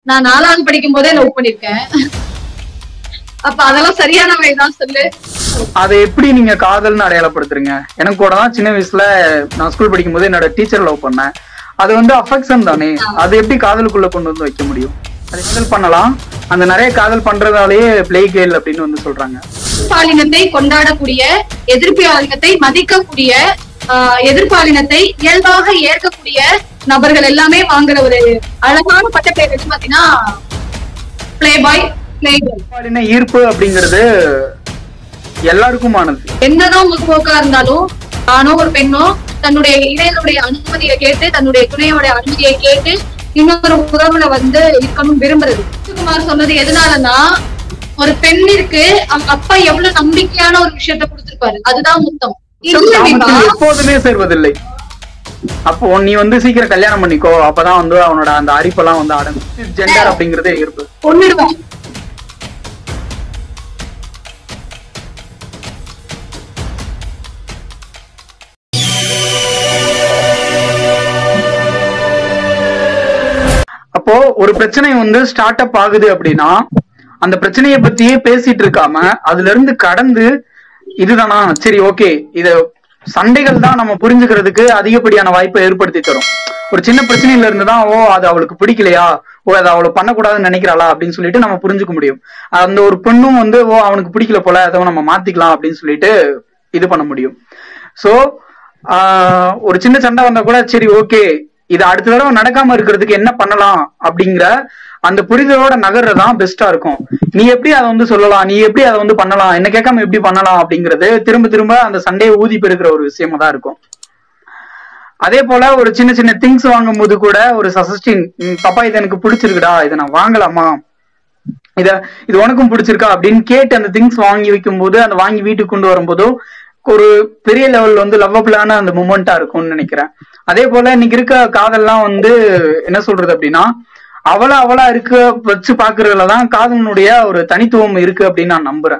நான் நாலாவது படிக்கும் போதே லவ் பண்ணிருக்கேன் அப்ப அதெல்லாம் சரியான வயதான் சொல்லு அதை எப்படி நீங்க காதல்னு அடையாளப்படுத்துறீங்க எனக்கு கூட தான் சின்ன வயசுல நான் ஸ்கூல் படிக்கும் போது என்னோட டீச்சர் லவ் பண்ணேன் அது வந்து அஃபெக்ஷன் தானே அது எப்படி காதலுக்குள்ள கொண்டு வந்து வைக்க முடியும் அது காதல் பண்ணலாம் அந்த நிறைய காதல் பண்றதாலேயே பிளே கேல் அப்படின்னு வந்து சொல்றாங்க பாலினத்தை கொண்டாடக்கூடிய எதிர்ப்பாலினத்தை மதிக்கக்கூடிய ஆஹ், எதிர்ப்பாலினத்தை இயல்பாக ஏற்கக்கூடிய நபர்கள் எல்லாமே வாங்குற ஒரு அழகான பட்ட பேர் எது பாத்தீங்கன்னா பிளே பாய் பிளே பாலின ஈர்ப்பு அப்படிங்கிறது எல்லாருக்குமானது என்னதான் முற்போக்கா இருந்தாலும் ஆணோ ஒரு பெண்ணோ தன்னுடைய இடையனுடைய அனுமதியை கேட்டு தன்னுடைய துணையோட அனுமதியை கேட்டு இன்னொரு உறவுல வந்து இருக்கணும் விரும்புறது குமார் சொன்னது எதனாலன்னா ஒரு பெண்ணிற்கு அவங்க அப்பா எவ்வளவு நம்பிக்கையான ஒரு விஷயத்த கொடுத்திருப்பாரு அதுதான் முத்தம் இல்ல விவா, காமத்தில் எப்போதுமே சேர்வதில்லை அப்போ நீ வந்து சீக்கிரம் கல்யாணம் பண்ணிக்கோ அப்பதான் வந்து அவனோட அந்த அரிப்பெல்லாம் வந்து அடங்கும் ஜெண்டர் அப்படிங்கறதே ஈர்ப்பு கொன்னுடுவேன் அப்போ ஒரு பிரச்சனை வந்து ஸ்டார்ட் அப் ஆகுது அப்படின்னா அந்த பிரச்சனைய பத்தியே பேசிட்டு இருக்காம அதுல இருந்து கடந்து இதுதானா சரி ஓகே இத சண்டைகள் தான் நம்ம புரிஞ்சுக்கிறதுக்கு அதிகப்படியான வாய்ப்பை ஏற்படுத்தி தரும் ஒரு சின்ன பிரச்சனையில இருந்து தான் ஓ அது அவளுக்கு பிடிக்கலையா ஓ அதை அவளை பண்ணக்கூடாதுன்னு நினைக்கிறாளா அப்படின்னு சொல்லிட்டு நம்ம புரிஞ்சுக்க முடியும் அந்த ஒரு பெண்ணும் வந்து ஓ அவனுக்கு பிடிக்கல போல அதை நம்ம மாத்திக்கலாம் அப்படின்னு சொல்லிட்டு இது பண்ண முடியும் சோ ஒரு சின்ன சண்டை வந்தா கூட சரி ஓகே இது அடுத்த தடவை நடக்காம இருக்கிறதுக்கு என்ன பண்ணலாம் அப்படிங்கிற அந்த புரிதலோட நகர்றதான் பெஸ்டா இருக்கும் நீ எப்படி அதை வந்து சொல்லலாம் நீ எப்படி அதை வந்து பண்ணலாம் என்ன கேட்காம எப்படி பண்ணலாம் அப்படிங்கிறது திரும்ப திரும்ப அந்த சண்டையை ஊதி பெருக்கிற ஒரு விஷயமா தான் இருக்கும் அதே போல ஒரு சின்ன சின்ன திங்ஸ் வாங்கும் போது கூட ஒரு சசஸ்டின் பாப்பா இது எனக்கு பிடிச்சிருக்குடா இதை நான் வாங்கலாமா இத இது உனக்கும் பிடிச்சிருக்கா அப்படின்னு கேட்டு அந்த திங்ஸ் வாங்கி வைக்கும் போது அந்த வாங்கி வீட்டுக்கு கொண்டு வரும்போதோ ஒரு பெரிய லெவல் வந்து லவ்வபிளான அந்த மூமெண்டா இருக்கும்னு நினைக்கிறேன் அதே போல இன்னைக்கு இருக்க காதல்லாம் வந்து என்ன சொல்றது அப்படின்னா அவளா அவளா இருக்க வச்சு பாக்குறதுல தான் காதலனுடைய ஒரு தனித்துவம் இருக்கு அப்படின்னு நான் நம்புறேன்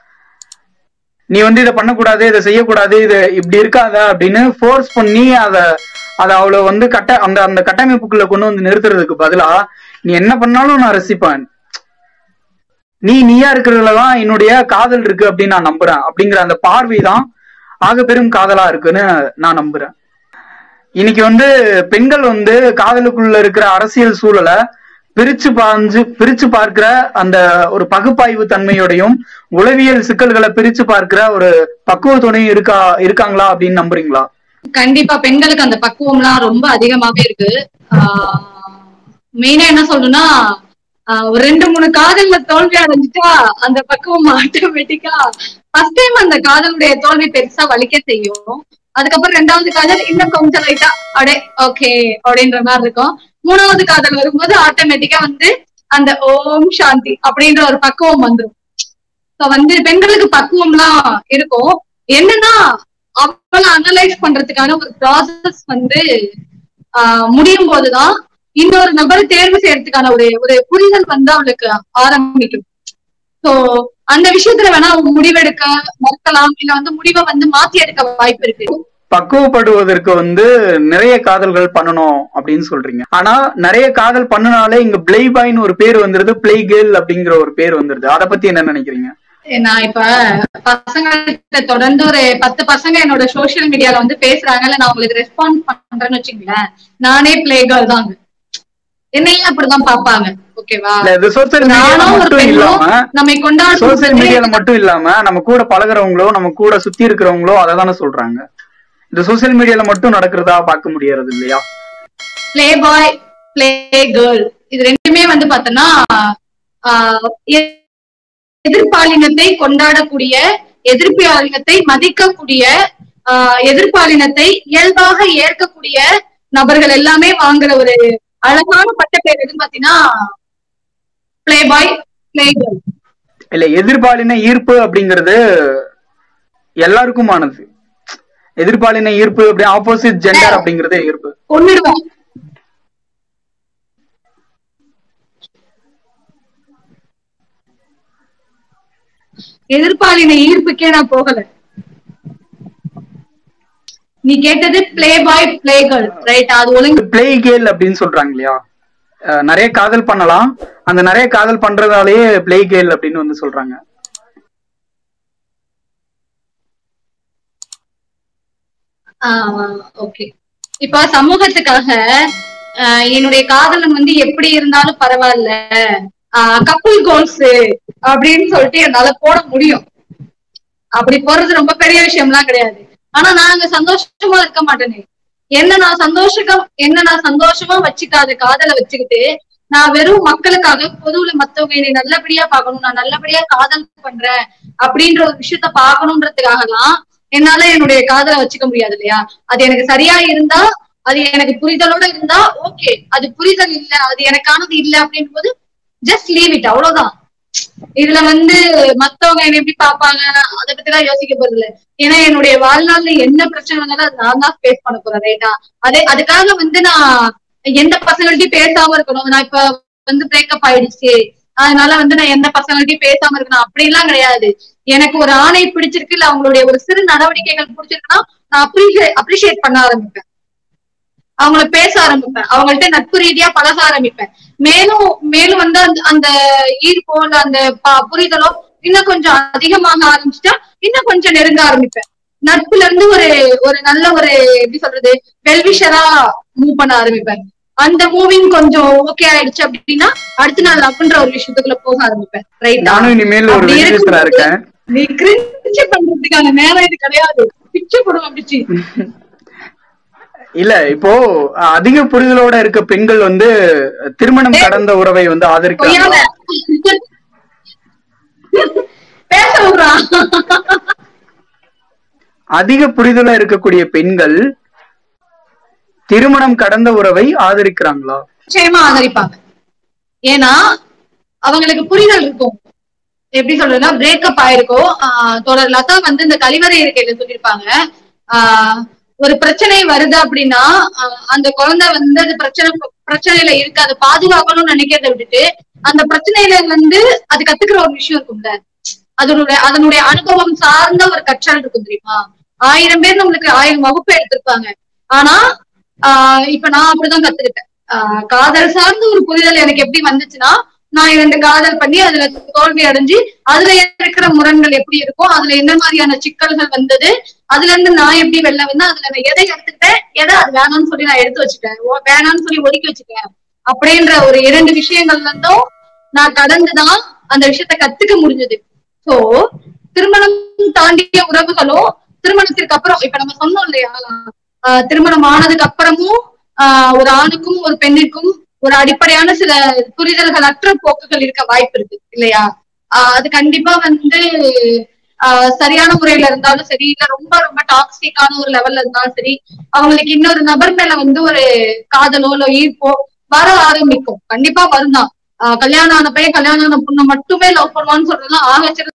நீ வந்து இதை பண்ணக்கூடாது இதை செய்யக்கூடாது இது இப்படி இருக்காத அப்படின்னு ஃபோர்ஸ் பண்ணி அத அத அவளை வந்து கட்ட அந்த அந்த கட்டமைப்புக்குள்ள கொண்டு வந்து நிறுத்துறதுக்கு பதிலா நீ என்ன பண்ணாலும் நான் ரசிப்பேன் நீ நீயா இருக்கிறதுலதான் என்னுடைய காதல் இருக்கு அப்படின்னு நான் நம்புறேன் அப்படிங்கிற அந்த பார்வை தான் ஆக பெரும் காதலா இருக்குன்னு நான் நம்புறேன் இன்னைக்கு வந்து பெண்கள் வந்து காதலுக்குள்ள இருக்கிற அரசியல் சூழலை பிரிச்சு பாஞ்சு பிரிச்சு பார்க்கிற அந்த ஒரு பகுப்பாய்வு தன்மையோடையும் உளவியல் சிக்கல்களை பிரிச்சு பார்க்கிற ஒரு பக்குவ துணையும் இருக்கா இருக்காங்களா அப்படின்னு நம்புறீங்களா கண்டிப்பா பெண்களுக்கு அந்த பக்குவம்லாம் ரொம்ப அதிகமாவே இருக்கு மெயினா என்ன சொல்லணும்னா ஆஹ் ஒரு ரெண்டு மூணு காதல்ல தோல்வி அடைஞ்சிட்டா அந்த பக்குவம் ஆட்டோமேட்டிக்கா ஃபர்ஸ்ட் டைம் அந்த காதலுடைய தோல்வி பெருசா வலிக்க செய்யும் அதுக்கப்புறம் ரெண்டாவது காதல் இன்னும் கொஞ்சம் லைட்டா அப்படியே ஓகே அப்படின்ற மாதிரி இருக்கும் மூணாவது காதல் வரும்போது ஆட்டோமேட்டிக்கா வந்து அந்த ஓம் சாந்தி அப்படின்ற ஒரு பக்குவம் வந்துரும் சோ வந்து பெண்களுக்கு பக்குவம்லாம் இருக்கும் என்னன்னா அவளை அனலைஸ் பண்றதுக்கான ஒரு ப்ராசஸ் வந்து ஆஹ் முடியும் போதுதான் இன்னொரு நபரை தேர்வு செய்யறதுக்கான ஒரு ஒரு புரிதல் வந்து அவளுக்கு ஆரம்பிக்கும் சோ அந்த விஷயத்துல வேணா அவங்க முடிவெடுக்க மறுக்கலாம் இல்ல வந்து முடிவை வந்து மாத்தி எடுக்க வாய்ப்பு இருக்கு பக்குவப்படுவதற்கு வந்து நிறைய காதல்கள் பண்ணணும் அப்படின்னு சொல்றீங்க ஆனா நிறைய காதல் பண்ணுனாலே இங்க பிளே பாய்னு ஒரு பேர் வந்துருது பிளே கேர்ள் அப்படிங்கிற ஒரு பேர் வந்துருது அத பத்தி என்ன நினைக்கிறீங்க நான் இப்ப பசங்கள்கிட்ட தொடர்ந்து ஒரு பத்து பசங்க என்னோட சோசியல் மீடியால வந்து பேசுறாங்கல்ல நான் உங்களுக்கு ரெஸ்பான்ஸ் பண்றேன்னு வச்சுங்களேன் நானே பிளே கேர்ள் தாங்க என்னையும் அப்படிதான் பாப்பாங்க ஓகேவா இல்ல இது சோசியல் மீடியால நானும் ஒரு மட்டும் பெண்ணும் இல்லாம நம்மை கொண்டாடும் சோசியல் மீடியால மட்டும் இல்லாம நம்ம கூட பழகுறவங்களோ நம்ம கூட சுத்தி இருக்கிறவங்களோ அதை தானே சொல்றாங்க இந்த சோசியல் மீடியால மட்டும் நடக்கிறதா பார்க்க முடியறது இல்லையா பிளே பாய் பிளே கேர்ள் இது ரெண்டுமே வந்து பார்த்தோம்னா ஆஹ் எ- எதிர்பாலினத்தை கொண்டாடக்கூடிய எதிர்ப்பாலினத்தை மதிக்கக்கூடிய ஆஹ் எதிர்பாலினத்தை இயல்பாக ஏற்கக்கூடிய நபர்கள் எல்லாமே வாங்குற ஒரு அழகான பட்ட பேர் எதுன்னு பாத்தீங்கன்னா பிளே பாய் பிளே கேர்ள் இல்ல எதிர்பாலின ஈர்ப்பு அப்படிங்கிறது எல்லாருக்குமானது எதிர்பாலின ஈர்ப்பு அப்படி ஆப்போசிட் ஜெண்டர் அப்படிங்கறதே ஈர்ப்பு கொன்னுடுவேன் எதிர்பாலின ஈர்ப்புக்கே நான் போகல நீ கேட்டது play boy play girl right அது ஒழுங்கு பிளே கேல் அப்படின்னு சொல்றாங்க இல்லையா அஹ், நிறைய காதல் பண்ணலாம் அந்த நிறைய காதல் பண்றதாலேயே பிளே கேர்ள் அப்படின்னு வந்து சொல்றாங்க ஓகே இப்ப சமூகத்துக்காக ஆஹ் என்னுடைய காதலன் வந்து எப்படி இருந்தாலும் பரவாயில்ல கப்புள் கோல்ஸ் அப்படின்னு சொல்லிட்டு என்னால போட முடியும் அப்படி போறது ரொம்ப பெரிய விஷயம்லாம் கிடையாது ஆனா நான் அங்க சந்தோஷமா இருக்க மாட்டேனே என்ன நான் சந்தோஷம் என்ன நான் சந்தோஷமா வச்சுக்காத காதலை வச்சுக்கிட்டு நான் வெறும் மக்களுக்காக பொதுவுல மத்தவங்க என்னை நல்லபடியா பார்க்கணும் நான் நல்லபடியா காதல் பண்றேன் அப்படின்ற ஒரு விஷயத்த பார்க்கணுன்றதுக்காகலாம் என்னால என்னுடைய காதலை வச்சுக்க முடியாது இல்லையா அது எனக்கு சரியா இருந்தா அது எனக்கு புரிதலோட இருந்தா ஓகே அது புரிதல் இல்ல அது எனக்கானது இல்ல அப்படின் போது ஜஸ்ட் லீவ் இட் அவ்வளவுதான் இதுல வந்து மத்தவங்க என்ன எப்படி பாப்பாங்க அதை பத்தி எல்லாம் யோசிக்க போறது இல்ல ஏன்னா என்னுடைய வாழ்நாள்ல என்ன பிரச்சனை வந்தாலும் அது நான் தான் ஃபேஸ் பண்ண போறேன் ரைட்டா அதே அதுக்காக வந்து நான் எந்த பசங்கள்ட்டையும் பேசாம இருக்கணும் நான் இப்ப வந்து பிரேக்கப் ஆயிடுச்சு அதனால வந்து நான் எந்த பசங்கள்ட்டையும் பேசாம இருக்கணும் அப்படிலாம் கிடையாது எனக்கு ஒரு ஆணை பிடிச்சிருக்கு இல்ல அவங்களுடைய ஒரு சிறு நடவடிக்கைகள் பிடிச்சிருக்குன்னா நான் அப்ரிஷியேட் அப்ரிஷியேட் பண்ண ஆரம்பிப்பேன் அவங்கள பேச ஆரம்பிப்பேன் அவங்கள்ட்ட நட்பு ரீதியா பழக ஆரம்பிப்பேன் மேலும் மேலும் வந்து அந்த அந்த ஈர்ப்போ இல்ல அந்த ப- புரிதலோ இன்னும் கொஞ்சம் அதிகமாக ஆரம்பிச்சுட்டா இன்னும் கொஞ்சம் நெருங்க ஆரம்பிப்பேன் நட்புல இருந்து ஒரு ஒரு நல்ல ஒரு எப்படி சொல்றது வெல்விஷரா மூவ் பண்ண ஆரம்பிப்பேன் அந்த மூவிங் கொஞ்சம் ஓகே ஆயிடுச்சு அப்படின்னா அடுத்து நான் லவ்ன்ற ஒரு விஷயத்துக்குள்ள போக ஆரம்பிப்பேன் ரைட்டா நானும் இனிமேல் ஒரு அப்படி வெல்விஷரா இருக்கும்போது இருக்கேன் நீ கிரிஞ்சு பண்றதுக்கான நேரம் இது கிடையாது பிச்சு போடும் அப்படிச்சு இல்ல இப்போ அஹ், அதிக புரிதலோட இருக்க பெண்கள் வந்து திருமணம் கடந்த உறவை வந்து ஆதரிக்கிறாங்க பொய்யால பேச விடுறான் அதிக புரிதலா இருக்கக்கூடிய பெண்கள் திருமணம் கடந்த உறவை ஆதரிக்கிறாங்களா நிச்சயமா ஆதரிப்பாங்க ஏன்னா அவங்களுக்கு புரிதல் இருக்கும் எப்படி சொல்றதுன்னா பிரேக்கப் ஆயிருக்கோம் ஆஹ் தொடர் லதா வந்து இந்த கழிவறை இருக்கையில சொல்லியிருப்பாங்க ஆஹ் ஒரு பிரச்சனை வருது அப்படின்னா ஆஹ் அந்த குழந்தை வந்து அது பிரச்சனை பிரச்சனையில இருக்கு அதை பாதுகாக்கணும்னு நினைக்கிறத விட்டுட்டு அந்த பிரச்சனையில வந்து அது கத்துக்கிற ஒரு விஷயம் இருக்கும்ல அதனுடைய அதனுடைய அனுபவம் சார்ந்த ஒரு கற்றல் இருக்கும் தெரியுமா ஆயிரம் பேர் நம்மளுக்கு ஆயிரம் வகுப்பு எடுத்திருப்பாங்க ஆனா ஆஹ் இப்ப நான் அப்படிதான் கத்துக்கிட்டேன் ஆஹ் காதல் சார்ந்த ஒரு புரிதல் எனக்கு எப்படி வந்துச்சுன்னா நான் இரண்டு காதல் பண்ணி அதுல தோல்வி அடைஞ்சு அதுல இருக்கிற முரண்கள் எப்படி இருக்கும் அதுல என்ன மாதிரியான சிக்கல்கள் வந்தது அதுல இருந்து நான் எப்படி வெளில வந்தேன் அதுல நான் எதை எடுத்துக்கிட்டேன் எதை அது வேணாம்னு சொல்லி நான் எடுத்து வச்சுட்டேன் ஓ, வேணாம்னு சொல்லி ஒதுக்கி வச்சுட்டேன் அப்படின்ற ஒரு இரண்டு விஷயங்கள்ல இருந்தும் நான் கடந்துதான் அந்த விஷயத்த கத்துக்க முடிஞ்சது சோ திருமணம் தாண்டிய உறவுகளும் திருமணத்திற்கு அப்புறம் இப்ப நம்ம சொன்னோம் இல்லையா ஆஹ் திருமணம் ஆனதுக்கு அப்புறமும் ஆஹ் ஒரு ஆணுக்கும் ஒரு பெண்ணிற்கும் ஒரு அடிப்படையான சில புரிதல்கள் அற்ற போக்குகள் இருக்க வாய்ப்பு இருக்கு இல்லையா ஆஹ் அது கண்டிப்பா வந்து ஆஹ் சரியான முறையில இருந்தாலும் சரி இல்ல ரொம்ப ரொம்ப டாக்ஸிக்கான ஒரு லெவல்ல இருந்தாலும் சரி அவங்களுக்கு இன்னொரு நபர் மேல வந்து ஒரு காதலோ இல்ல ஈர்ப்போ வர ஆரம்பிக்கும் கண்டிப்பா வரும் தான் ஆஹ் கல்யாணம் ஆன பையன் கல்யாணம் ஆன பொண்ணை மட்டுமே லவ் பண்ணுவான்னு சொல்றதுலாம் ஆகச்சிறந்த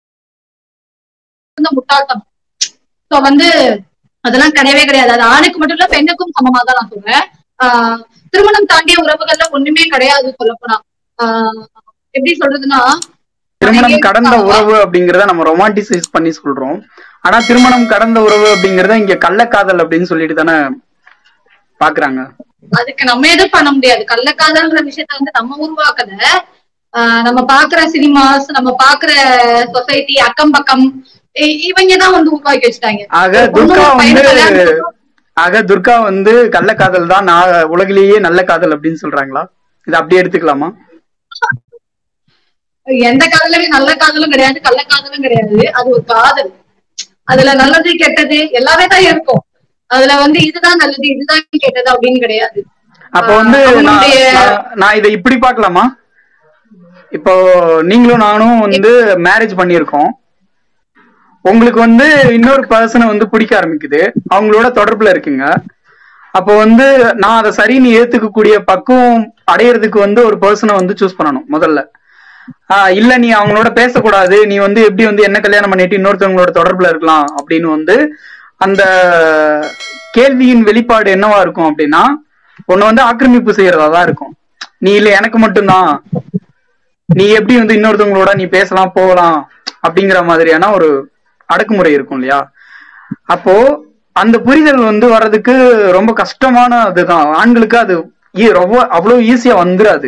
முட்டாள்தனம் சோ வந்து அதெல்லாம் கிடையவே கிடையாது அது ஆணுக்கு மட்டும் இல்ல பெண்ணுக்கும் சமமா தான் நான் சொல்றேன் ஆஹ் திருமணம் தாண்டிய உறவுகள்ல ஒண்ணுமே கிடையாது சொல்லப்போனா ஆஹ் எப்படி சொல்றதுன்னா திருமணம் கடந்த உறவு அப்படிங்கறத நம்ம ரொமான்டிசைஸ் பண்ணி சொல்றோம் ஆனா திருமணம் கடந்த உறவு அப்படிங்கறத இங்க கள்ளக்காதல் அப்படின்னு சொல்லிட்டு தானே பாக்குறாங்க அதுக்கு நம்ம எதுவும் பண்ண முடியாது கள்ளக்காதல்ன்ற விஷயத்த வந்து நம்ம உருவாக்கல ஆஹ் நம்ம பாக்குற சினிமாஸ் நம்ம பாக்குற சொசைட்டி அக்கம் பக்கம் இ- இவங்க தான் வந்து உருவாக்கி வச்சுட்டாங்க ஆக ஒரு பொண்ணு துர்கா ஒரு பையனை வந்து கல்யாணம் பண்ணணும். ஆக துர்கா வந்து கள்ளக்காதல் தான் நான் உலகிலேயே நல்ல காதல் அப்படின்னு சொல்றாங்களா இது அப்படியே எடுத்துக்கலாமா எந்த காதலுமே நல்ல காதலும் கிடையாது கள்ள காதலும் கிடையாது அது ஒரு காதல் அதுல நல்லது கெட்டது எல்லாமே தான் இருக்கும் அதுல வந்து இதுதான் நல்லது இதுதான் கெட்டது அப்படின்னு கிடையாது அப்ப வந்து ஆஹ் நான் அவங்களுடைய- நான்- நான் இதை இப்படி பார்க்கலாமா இப்போ நீங்களும் நானும் வந்து மேரேஜ் பண்ணியிருக்கோம் உங்களுக்கு வந்து இன்னொரு பர்சனை வந்து பிடிக்க ஆரம்பிக்குது அவங்களோட தொடர்புல இருக்குங்க அப்போ வந்து நான் அதை சரின்னு ஏத்துக்கக்கூடிய பக்குவம் அடையறதுக்கு வந்து ஒரு பர்சனை வந்து சூஸ் பண்ணணும் முதல்ல ஆஹ் இல்ல நீ அவங்களோட பேசக்கூடாது நீ வந்து எப்படி வந்து என்ன கல்யாணம் பண்ணிட்டு இன்னொருத்தவங்களோட தொடர்புல இருக்கலாம் அப்படின்னு வந்து அந்த கேள்வியின் வெளிப்பாடு என்னவா இருக்கும் அப்படின்னா உன்னை வந்து ஆக்கிரமிப்பு செய்யறதா தான் இருக்கும் நீ இல்ல எனக்கு மட்டும்தான் நீ எப்படி வந்து இன்னொருத்தவங்களோட நீ பேசலாம் போகலாம் அப்படிங்கிற மாதிரியான ஒரு அடக்குமுறை இருக்கும் இல்லையா அப்போ அந்த புரிதல் வந்து வர்றதுக்கு ரொம்ப கஷ்டமான அதுதான் ஆண்களுக்கு அது ஈ- ரொம்ப அவ்வளவு ஈஸியா வந்துராது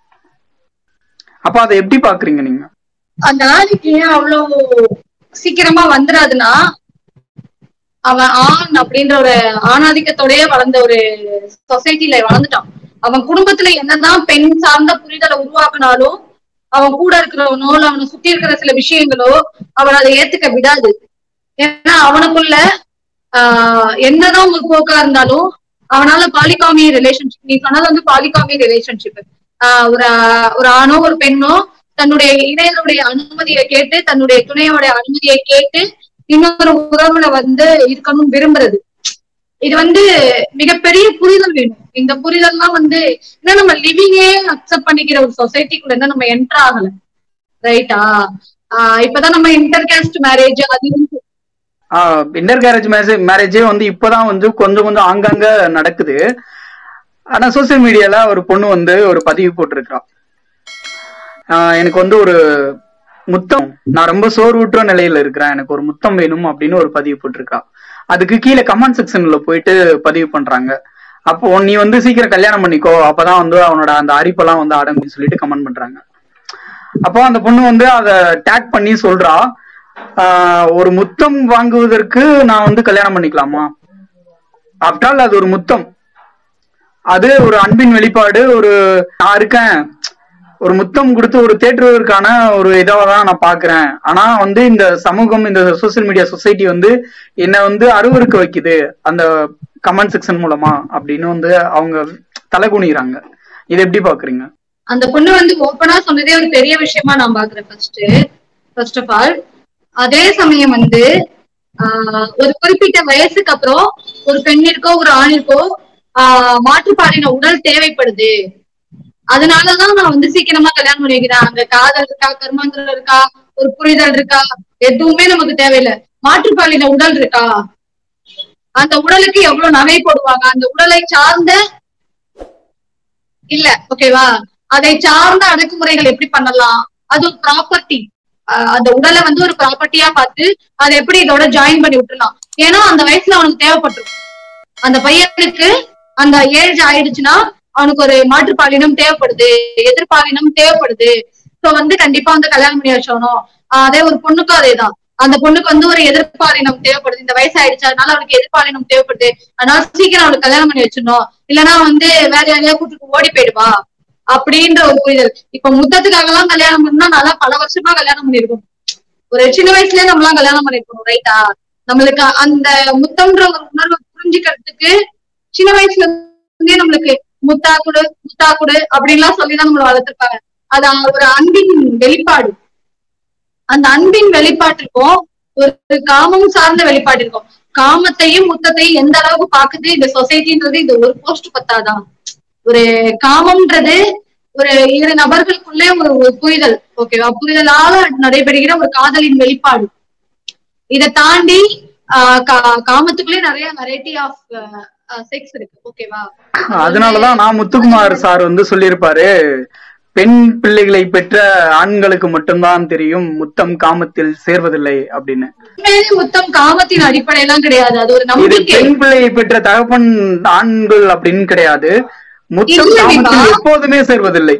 அப்ப அதை எப்படி பாக்குறீங்க நீங்க அந்த ஆளுக்கு ஏன் அவ்வளவு சீக்கிரமா வந்துடாதுன்னா அவன் ஆண் அப்படின்ற ஒரு ஆணாதிக்கத்தோடயே வளர்ந்த ஒரு சொசைட்டில வளர்ந்துட்டான் அவன் குடும்பத்துல என்னதான் பெண் சார்ந்த புரிதலை உருவாக்குனாலும் அவன் கூட இருக்கிறவனோ இல்ல அவனை சுத்தி இருக்கிற சில விஷயங்களோ அவன் அதை ஏத்துக்க விடாது ஏன்னா அவனுக்குள்ள ஆஹ் என்னதான் முற்போக்கா இருந்தாலும் அவனால பாலிகாமி ரிலேஷன்ஷிப் நீ சொன்னது வந்து பாலிகாமி ரிலேஷன்ஷிப் ஒரு ஆஹ் ஒரு ஆணோ ஒரு பெண்ணோ தன்னுடைய இணையனுடைய அனுமதியை கேட்டு தன்னுடைய துணையோட அனுமதியை கேட்டு இன்னொரு உறவுல வந்து இருக்கணும் விரும்புறது இது வந்து மிகப்பெரிய புரிதல் வேணும் இந்த புரிதல்லாம் வந்து இன்னும் நம்ம லிவிங்கே அக்செப்ட் பண்ணிக்கிற ஒரு சொசைட்டிக்குள்ள இருந்து நம்ம என்டர் ஆகல ரைட்டா ஆஹ் இப்பதான் நம்ம இன்டர் காஸ்ட் மேரேஜ் அது இதுன்னு இன்டர் கேரேஜ் மேரேஜ் மேரேஜே வந்து இப்பதான் வந்து கொஞ்சம் கொஞ்சம் ஆங்காங்க நடக்குது ஆனா சோசியல் மீடியால ஒரு பொண்ணு வந்து ஒரு பதிவு போட்டிருக்கா ஆஹ் எனக்கு வந்து ஒரு முத்தம் நான் ரொம்ப சோர்வுற்ற நிலையில இருக்கிறேன் எனக்கு ஒரு முத்தம் வேணும் அப்படின்னு ஒரு பதிவு போட்டிருக்கா அதுக்கு கீழே கமெண்ட் செக்ஷன்ல போயிட்டு பதிவு பண்றாங்க அப்போ நீ வந்து சீக்கிரம் கல்யாணம் பண்ணிக்கோ அப்பதான் வந்து அவனோட அந்த அரிப்பெல்லாம் வந்து அடங்குன்னு சொல்லிட்டு கமெண்ட் பண்றாங்க அப்போ அந்த பொண்ணு வந்து அத டேக் பண்ணி சொல்றா ஆஹ் ஒரு முத்தம் வாங்குவதற்கு நான் வந்து கல்யாணம் பண்ணிக்கலாமா ஆஃப்டர் ஆல் அது ஒரு முத்தம் அது ஒரு அன்பின் வெளிப்பாடு ஒரு நான் இருக்கேன் ஒரு முத்தம் கொடுத்து ஒரு தேற்றுவதற்கான ஒரு இதாவ தான் நான் பாக்குறேன் ஆனா வந்து இந்த சமூகம் இந்த சோசியல் மீடியா சொசைட்டி வந்து என்ன வந்து அருவருக்க வைக்குது அந்த கமெண்ட் செக்ஷன் மூலமா அப்படின்னு வந்து அவங்க தலை குனிகிறாங்க இதை எப்படி பாக்குறீங்க அந்த பொண்ணு வந்து ஓப்பனா சொன்னதே ஒரு பெரிய விஷயமா நான் பாக்குறேன் ஃபர்ஸ்ட் ஃபர்ஸ்ட் ஆஃப் ஆல் அதே சமயம் வந்து ஆஹ் ஒரு குறிப்பிட்ட வயசுக்கு அப்புறம் ஒரு பெண்ணிற்கோ ஒரு ஆணிற்கோ ஆஹ் மாற்றுப்பாலின உடல் தேவைப்படுது அதனாலதான் நான் வந்து சீக்கிரமா கல்யாணம் பண்ணிக்கிறேன் அங்க காதல் இருக்கா கர்மாந்திரம் இருக்கா ஒரு புரிதல் இருக்கா எதுவுமே நமக்கு தேவையில்லை மாற்றுப்பாலின உடல் இருக்கா அந்த உடலுக்கு எவ்வளவு நகை போடுவாங்க அந்த உடலை சார்ந்த இல்ல ஓகேவா அதை சார்ந்த அடக்குமுறைகள் எப்படி பண்ணலாம் அது ஒரு ப்ராப்பர்ட்டி அந்த உடலை வந்து ஒரு ப்ராப்பர்ட்டியா பார்த்து அதை எப்படி இதோட ஜாயின் பண்ணி விட்டுலாம் ஏன்னா அந்த வயசுல அவனுக்கு தேவைப்பட்டுரும் அந்த பையனுக்கு அந்த ஏஜ் ஆயிடுச்சுன்னா அவனுக்கு ஒரு மாற்றுப்பாலினம் தேவைப்படுது எதிர்பாலினம் தேவைப்படுது சோ வந்து கண்டிப்பா வந்து கல்யாணம் பண்ணி வச்சோணும் அதே ஒரு பொண்ணுக்கும் அதேதான் அந்த பொண்ணுக்கு வந்து ஒரு எதிர்பாலினம் தேவைப்படுது இந்த வயசு ஆயிடுச்சு அதனால அவனுக்கு எதிர்பாலினம் தேவைப்படுது அதனால சீக்கிரம் அவளுக்கு கல்யாணம் பண்ணி வச்சிடணும் இல்லைன்னா வந்து வேற யாரையா கூட்டிட்டு ஓடி போயிடுவா அப்படின்ற ஒரு புரிதல் இப்ப முத்தத்துக்காக எல்லாம் கல்யாணம் பண்ணா நல்லா பல வருஷமா கல்யாணம் பண்ணிருக்கோம் ஒரு சின்ன வயசுலயே நம்ம எல்லாம் கல்யாணம் பண்ணிருக்கோம் ரைட்டா நம்மளுக்கு அந்த முத்தம்ன்ற ஒரு உணர்வை புரிஞ்சுக்கிறதுக்கு சின்ன வயசுல இருந்தே நம்மளுக்கு முத்தா குடு முத்தா குடு அப்படின்லாம் சொல்லிதான் நம்மள வளர்த்திருப்பாங்க அது ஒரு அன்பின் வெளிப்பாடு அந்த அன்பின் வெளிப்பாட்டிற்கும் ஒரு காமம் சார்ந்த வெளிப்பாடு இருக்கும் காமத்தையும் முத்தத்தையும் எந்த அளவுக்கு பாக்குது இந்த சொசைட்டின்றது இந்த ஒரு போஸ்ட் பத்தாதான் ஒரு காமம்ன்றது ஒரு இரு நபர்களுக்குள்ளே ஒரு ஒரு புரிதல் ஓகேவா புரிதலால நடைபெறுகிற ஒரு காதலின் வெளிப்பாடு இதை தாண்டி ஆஹ் கா- காமத்துக்குள்ளே நிறைய வெரைட்டி ஆஃப் செக்ஸ் இருக்கு ஓகேவா அதனாலதான் நான் முத்துக்குமார் சார் வந்து சொல்லியிருப்பாரு பெண் பிள்ளைகளை பெற்ற ஆண்களுக்கு மட்டும்தான் தெரியும் முத்தம் காமத்தில் சேர்வதில்லை அப்படின்னு உண்மையிலே முத்தம் காமத்தின் அடிப்படையெல்லாம் கிடையாது அது ஒரு இது நம்பிக்கை பெண் பிள்ளையை பெற்ற தகப்பன் ஆண்கள் அப்படின்னு கிடையாது முத்தம் இல்ல, காமத்தில் விவா. எப்போதுமே சேர்வதில்லை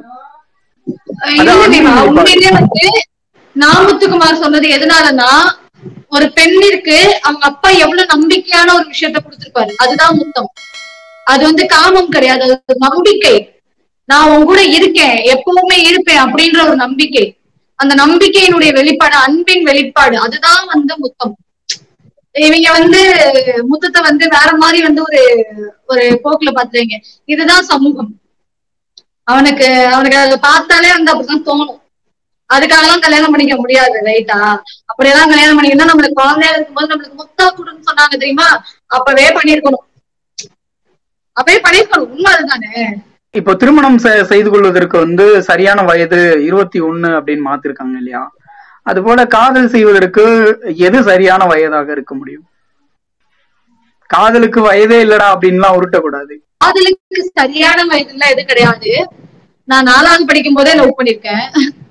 இல்ல அதான் தேவா, அன்பின் உண்மையிலே வந்து நாமுத்துக்குமார் சொன்னது எதனாலன்னா ஒரு பெண்ணிற்கு அவங்க அப்பா எவ்வளவு நம்பிக்கையான ஒரு விஷயத்த கொடுத்திருப்பாரு அதுதான் முத்தம் அது வந்து காமம் கிடையாது அது ஒரு நம்பிக்கை நான் உன் கூட இருக்கேன் எப்பவுமே இருப்பேன் அப்படின்ற ஒரு நம்பிக்கை அந்த நம்பிக்கையினுடைய வெளிப்பாடு அன்பின் வெளிப்பாடு அதுதான் வந்து முத்தம் இவங்க வந்து முத்தத்தை வந்து வேற மாதிரி வந்து ஒரு ஒரு போக்குல பாத்துறீங்க இதுதான் சமூகம் அவனுக்கு அவனுக்கு அதை பார்த்தாலே வந்து அப்படிதான் தோணும் அதுக்காகலாம் கல்யாணம் பண்ணிக்க முடியாது ரைட்டா அப்படியெல்லாம் கல்யாணம் பண்ணிக்கணும் நம்மளுக்கு குழந்தையா இருக்கும்போது நம்மளுக்கு முத்தா குடுன்னு சொன்னாங்க தெரியுமா அப்பவே பண்ணிருக்கணும் அப்பவே பண்ணிருக்கணும் உண்மை அதுதானே இப்போ திருமணம் செ- செய்து கொள்வதற்கு வந்து சரியான வயது இருபத்தி ஒண்ணு அப்படின்னு மாத்திருக்காங்க இல்லையா அது போல காதல் செய்வதற்கு எது சரியான வயதாக இருக்க முடியும் காதலுக்கு வயதே இல்லடா அப்படின்லாம் உருட்டக்கூடாது காதலுக்கு சரியான வயதுல எது கிடையாது நான் நாலாவது படிக்கும் போதே லவ் பண்ணிருக்கேன்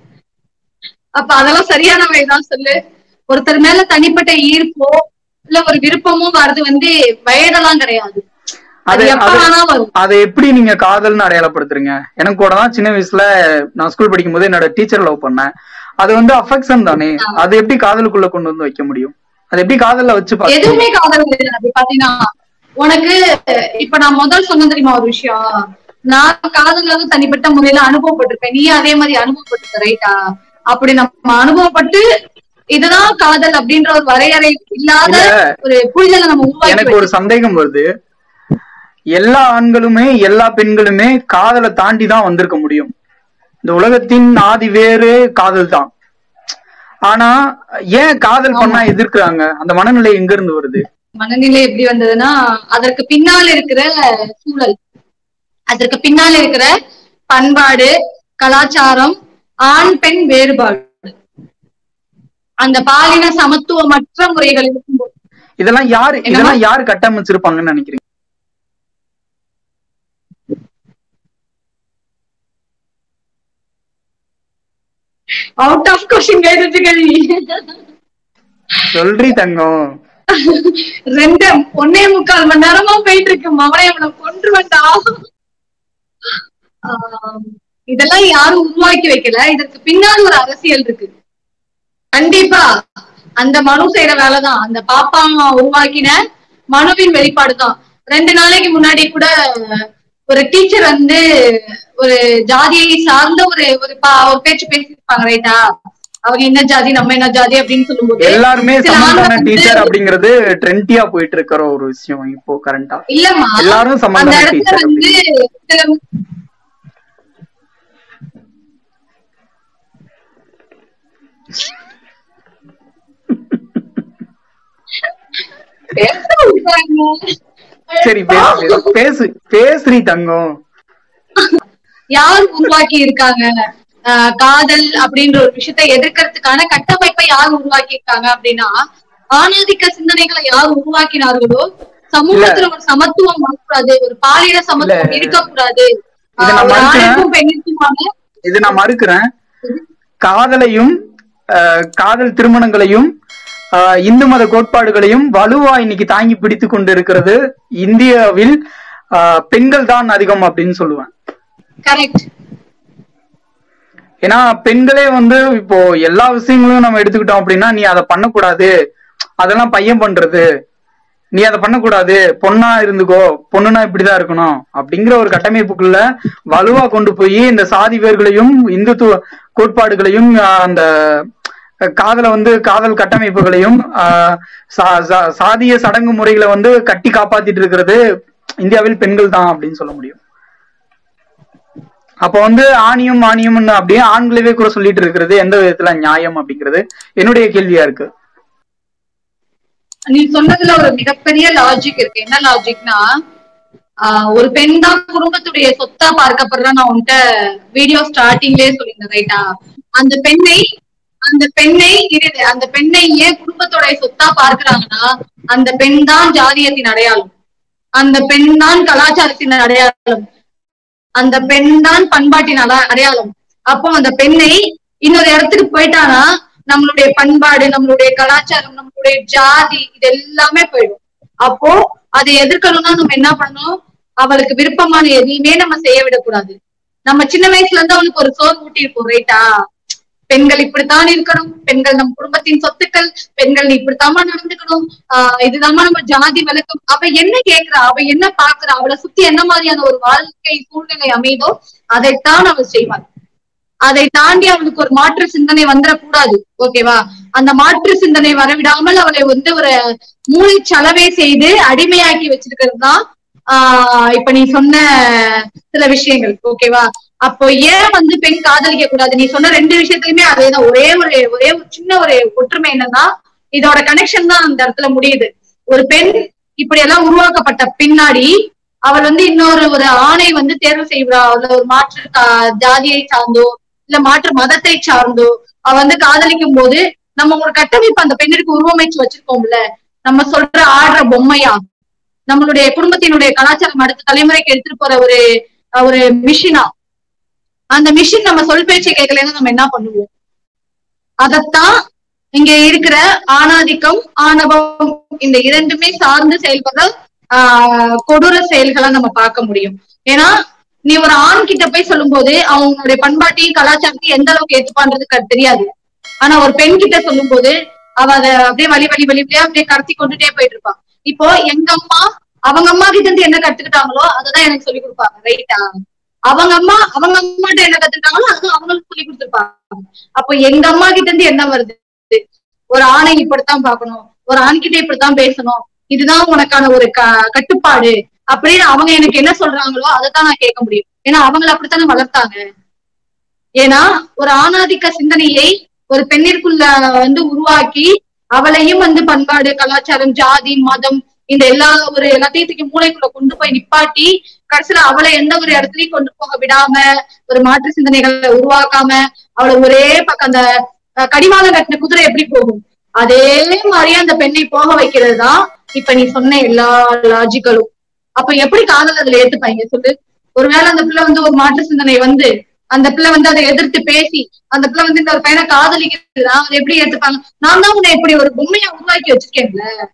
அப்ப அதெல்லாம் சரியான வயதான் சொல்லு ஒருத்தர் மேல தனிப்பட்ட ஈர்ப்போ இல்ல ஒரு விருப்பமோ வர்றது வந்து வயதெல்லாம் கிடையாது அது அது- எப்ப அது- வேணா வரும் அதை எப்படி நீங்க காதல்னு அடையாளப்படுத்துறீங்க எனக்கு கூட தான் சின்ன வயசுல நான் ஸ்கூல் படிக்கும் போது என்னோட டீச்சர் லவ் பண்ணேன் அது வந்து அஃபெக்ஷன் தானே அது எப்படி காதலுக்குள்ள கொண்டு வந்து வைக்க முடியும் அது எப்படி காதல்ல வச்சு பாக்க எதுவுமே காதல் கிடையாது அப்படி பாத்தீங்கன்னா உனக்கு இப்ப நான் முதல் சொன்ன தெரியுமா ஒரு விஷயம் நான் காதல்ல வந்து தனிப்பட்ட முறையில அனுபவப்பட்டிருப்பேன் நீ அதே மாதிரி அனுபவப்பட்டிருக்க ரைட்டா அப்படி நம்ம அனுபவப்பட்டு இதுதான் காதல் அப்படின்ற ஒரு வரையறை இல்லாத இல்ல. ஒரு புரிதலை நம்ம உருவாக்கி எனக்கு ஒரு சந்தேகம் வருது எல்லா ஆண்களுமே எல்லா பெண்களுமே காதலை தாண்டி தான் வந்திருக்க முடியும் இந்த உலகத்தின் ஆதி வேறு காதல் தான் ஆனா ஏன் காதல் பண்ணா எதிர்க்கிறாங்க அந்த மனநிலை எங்க இருந்து வருது மனநிலை எப்படி வந்ததுன்னா அதற்கு பின்னால் இருக்கிற சூழல் அதற்கு பின்னால் இருக்கிற பண்பாடு கலாச்சாரம் ஆண் பெண் வேறுபாடு அந்த பாலின சமத்துவமற்ற முறைகள் இருக்கும்போது இதெல்லாம் யாரு என்னம்மா? இதெல்லாம் யாரு கட்டமைச்சிருப்பாங்கன்னு நினைக்கிறீங்க அவுட் ஆஃப் கொஸ்டின் கேட்டுட்டு கேள்வி சொல்றி தங்கம் ரெண்டு ஒன்னே முக்கால் மணி நேரமா போயிட்டு இருக்கு மவனை அவனை கொன்று வேண்டா இதெல்லாம் யாரும் உருவாக்கி வைக்கல இதற்கு பின்னால் ஒரு அரசியல் இருக்கு கண்டிப்பா அந்த மனு செய்யற வேலைதான் அந்த பாப்பா அம்மா உருவாக்கின மனுவின் வெளிப்பாடு தான் ரெண்டு நாளைக்கு முன்னாடி கூட ஒரு டீச்சர் வந்து ஒரு ஜாதியை சார்ந்த ஒரு ஒரு பா- ஒரு பேச்சு பேசியிருப்பாங்க ரைட்டா அவங்க என்ன ஜாதி நம்ம என்ன ஜாதி அப்படின்னு சொல்லும்போது எல்லாருமே சில சமமான ஆண்கள் வந்து- டீச்சர் அப்படிங்கிறது ட்ரெண்டியா போயிட்டு இருக்கிற ஒரு விஷயம் இப்போ கரண்டா இல்லம்மா எல்லாரும் அந்த சமமான இடத்துல டீச்சர் வந்து சில பேச விடுறாங்க. சரி பேசு பேசு. பேசு பேசுறி தங்கம் யார் உருவாக்கி இருக்காங்க ஆஹ் காதல் அப்படின்ற ஒரு விஷயத்தை எதிர்க்கிறதுக்கான கட்டமைப்பை யார் உருவாக்கி இருக்காங்க அப்படின்னா ஆணாதிக்க சிந்தனைகளை யார் உருவாக்கினார்களோ சமூகத்துல ஒரு சமத்துவம் வரக்கூடாது ஒரு பாலின சமத்துவம் இல்ல. இருக்கக்கூடாது இதை நான் ஆஹ் ஒரு மறுக்கிறேன். ஆணுக்கும் பெண்ணுக்குமான இது நான் மறுக்கிறேன் காதலையும் அஹ், காதல் திருமணங்களையும் அஹ், இந்து மத கோட்பாடுகளையும் வலுவா இன்னைக்கு தாங்கி பிடித்து கொண்டு இருக்கிறது இந்தியாவில் அஹ், பெண்கள் தான் அதிகம் அப்படின்னு சொல்லுவேன் கரெக்ட் ஏன்னா பெண்களே வந்து இப்போ எல்லா விஷயங்களும் நம்ம எடுத்துக்கிட்டோம் அப்படின்னா நீ அதை பண்ணக்கூடாது அதெல்லாம் பையன் பண்றது நீ அதை பண்ணக்கூடாது பொண்ணா இருந்துக்கோ பொண்ணுனா இப்படிதான் இருக்கணும் அப்படிங்கிற ஒரு கட்டமைப்புக்குள்ள வலுவா கொண்டு போய் இந்த சாதி வேர்களையும் இந்துத்துவ கோட்பாடுகளையும் ஆஹ், அந்த காதல வந்து காதல் கட்டமைப்புகளையும் ஆஹ், சா- சா- சாதிய சடங்கு முறைகளை வந்து கட்டி காப்பாத்திட்டு இருக்கிறது இந்தியாவில் பெண்கள் தான் அப்படின்னு சொல்ல முடியும் அப்ப வந்து ஆணியும் மானியம்னு அப்படியே ஆண்களவே கூட சொல்லிட்டு இருக்கிறது எந்த விதத்துல நியாயம் அப்படிங்கிறது என்னுடைய கேள்வியா இருக்கு நீ சொன்னதுல ஒரு மிகப்பெரிய லாஜிக் இருக்கு என்ன லாஜிக்னா ஆஹ் ஒரு பெண் தான் குடும்பத்துடைய சொத்தா பார்க்கப்படுறா நான் உன்கிட்ட வீடியோ ஸ்டார்டிங்லயே சொல்லியிருந்தேன் ரைட்டா அந்த பெண்ணை அந்த பெண்ணை இரு அந்த பெண்ணை ஏன் குடும்பத்தோட சொத்தா பார்க்கறாங்கன்னா அந்த பெண் தான் ஜாதியத்தின் அடையாளம் அந்த பெண் தான் கலாச்சாரத்தின் அடையாளம் அந்த பெண் தான் பண்பாட்டின் அட- அடையாளம் அப்போ அந்த பெண்ணை இன்னொரு இடத்துக்கு போயிட்டானா நம்மளுடைய பண்பாடு நம்மளுடைய கலாச்சாரம் நம்மளுடைய ஜாதி இது எல்லாமே போயிடும் அப்போ அதை எதிர்க்கணும்னா நம்ம என்ன பண்ணணும் அவளுக்கு விருப்பமான எதையுமே நம்ம செய்ய விடக்கூடாது நம்ம சின்ன வயசுல இருந்து அவளுக்கு ஒரு சோறு ஊட்டி இருப்போம் ரைட்டா பெண்கள் இப்படித்தான் இருக்கணும் பெண்கள் நம் குடும்பத்தின் சொத்துக்கள் பெண்கள் நீ இப்படித்தாம்மா நடந்துக்கணும் ஆஹ் இதுதாம்மா நம்ம ஜாதி விளக்கம் அவ என்ன கேக்குறா அவ என்ன பாக்குறா அவளை சுத்தி என்ன மாதிரியான ஒரு வாழ்க்கை சூழ்நிலை அமைதோ அதைத்தான் அவள் செய்வாள் அதை தாண்டி அவளுக்கு ஒரு மாற்று சிந்தனை வந்துடக்கூடாது ஓகேவா அந்த மாற்று சிந்தனை வரவிடாமல் அவளை வந்து ஒரு மூளை சலவை செய்து அடிமையாக்கி வச்சிருக்கிறது தான் ஆஹ் இப்ப நீ சொன்ன சில விஷயங்கள் ஓகேவா அப்போ ஏன் வந்து பெண் காதலிக்க கூடாது நீ சொன்ன ரெண்டு விஷயத்துலயுமே அதேதான் ஒரே ஒரு ஒரே ஒரு சின்ன ஒரு ஒற்றுமை என்னன்னா இதோட கனெக்ஷன் தான் அந்த இடத்துல முடியுது ஒரு பெண் இப்படி எல்லாம் உருவாக்கப்பட்ட பின்னாடி அவள் வந்து இன்னொரு ஒரு ஆணை வந்து தேர்வு செய்வா இல்ல ஒரு மாற்று கா- ஜாதியை சார்ந்தோ இல்ல மாற்று மதத்தை சார்ந்தோ அவ வந்து காதலிக்கும் போது நம்ம ஒரு கட்டமைப்பு அந்த பெண்ணிற்கு உருவமைச்சு வச்சிருக்கோம்ல நம்ம சொல்ற ஆடுற பொம்மையா நம்மளுடைய குடும்பத்தினுடைய கலாச்சாரம் அடுத்த தலைமுறைக்கு எடுத்துட்டு போற ஒரு ஒரு மிஷினா அந்த மிஷின் நம்ம சொல் பேச்சை கேட்கலன்னா நம்ம என்ன பண்ணுவோம் அதத்தான் இங்க இருக்கிற ஆணாதிக்கம் ஆணவம் இந்த இரண்டுமே சார்ந்து செயல்படுற ஆஹ் கொடூர செயல்களா நம்ம பார்க்க முடியும் ஏன்னா நீ ஒரு ஆண் கிட்ட போய் சொல்லும்போது அவங்களுடைய பண்பாட்டையும் கலாச்சாரத்தையும் எந்த அளவுக்கு ஏத்துப்பான்றது க- தெரியாது ஆனா ஒரு பெண் கிட்ட சொல்லும்போது அவ அத அப்படியே வழி வழி வழி வழியா அப்படியே கடத்தி கொண்டுட்டே போயிட்டு இருப்பான் இப்போ எங்க அம்மா அவங்க அம்மா கிட்ட இருந்து என்ன கத்துக்கிட்டாங்களோ அததான் எனக்கு சொல்லி கொடுப்பாங்க ரைட்டா அவங்க அம்மா அவங்க அம்மாட்ட என்ன கத்துக்கிட்டாங்களோ அதுதான் அவங்களுக்கு சொல்லி கொடுத்துருப்பாங்க அப்போ எங்க அம்மா கிட்ட இருந்து என்ன வருது ஒரு ஆணை இப்படித்தான் பார்க்கணும் ஒரு ஆண்கிட்ட இப்படித்தான் பேசணும் இதுதான் உனக்கான ஒரு க கட்டுப்பாடு அப்படின்னு அவங்க எனக்கு என்ன சொல்றாங்களோ அதைத்தான் நான் கேட்க முடியும் ஏன்னா அவங்கள அப்படித்தானே வளர்த்தாங்க ஏன்னா ஒரு ஆணாதிக்க சிந்தனையை ஒரு பெண்ணிற்குள்ள வந்து உருவாக்கி அவளையும் வந்து பண்பாடு கலாச்சாரம் ஜாதி மதம் இந்த எல்லா ஒரு எல்லாத்தையும் தூக்கி மூளைக்குள்ள கொண்டு போய் நிப்பாட்டி கடைசியில அவளை எந்த ஒரு இடத்துலயும் கொண்டு போக விடாம ஒரு மாற்று சிந்தனைகளை உருவாக்காம அவளை ஒரே பக்கம் அந்த அஹ், கடிவாளம் கட்டின குதிரை எப்படி போகும் அதே மாதிரியே அந்த பெண்ணை போக வைக்கிறது தான் இப்ப நீ சொன்ன எல்லா லாஜிக்கலும் அப்ப எப்படி காதல் அதுல ஏத்துப்பாங்க சொல்லு ஒருவேளை அந்த பிள்ளை வந்து ஒரு மாற்று சிந்தனை வந்து அந்த பிள்ளை வந்து அதை எதிர்த்து பேசி அந்த பிள்ளை வந்து இந்த ஒரு பையனை காதலிக்கிறதுனா அதை எப்படி ஏத்துப்பாங்க நான் தான் உன்னை இப்படி ஒரு பொம்மையா உருவாக்கி வச்சிருக்கேன்ல